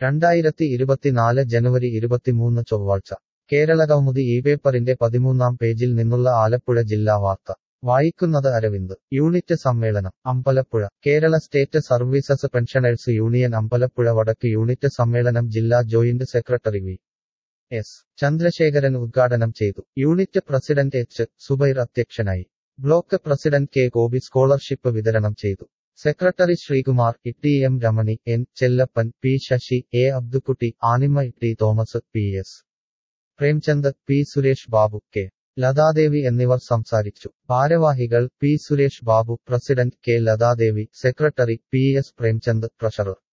രണ്ടായിരത്തി ഇരുപത്തിനാല് ജനുവരി ഇരുപത്തിമൂന്ന് ചൊവ്വാഴ്ച കേരളകൗമുദി ഈ പേപ്പറിന്റെ പതിമൂന്നാം പേജിൽ നിന്നുള്ള ആലപ്പുഴ ജില്ലാ വാർത്ത വായിക്കുന്നത് അരവിന്ദ് യൂണിറ്റ് സമ്മേളനം Ambalappuzha Kerala state services pensioners union Ambalappuzha വടക്ക് യൂണിറ്റ് സമ്മേളനം ജില്ലാ joint secretary V S Chandrasekharan ഉദ്ഘാടനം ചെയ്തു യൂണിറ്റ് പ്രസിഡന്റ് എച്ച് സുബൈർ അധ്യക്ഷനായി block president K Gopi scholarship വിതരണം ചെയ്തു secretary Sreekumar T M Ramani N Chellappan P Sasi A Abdukutty Anima T Thomas P S Premchand P Suresh Babu K Lathadevi എന്നിവർ സംസാരിച്ചു ഭാരവാഹികൾ P Suresh Babu president K Lathadevi secretary P S Premchand treasurer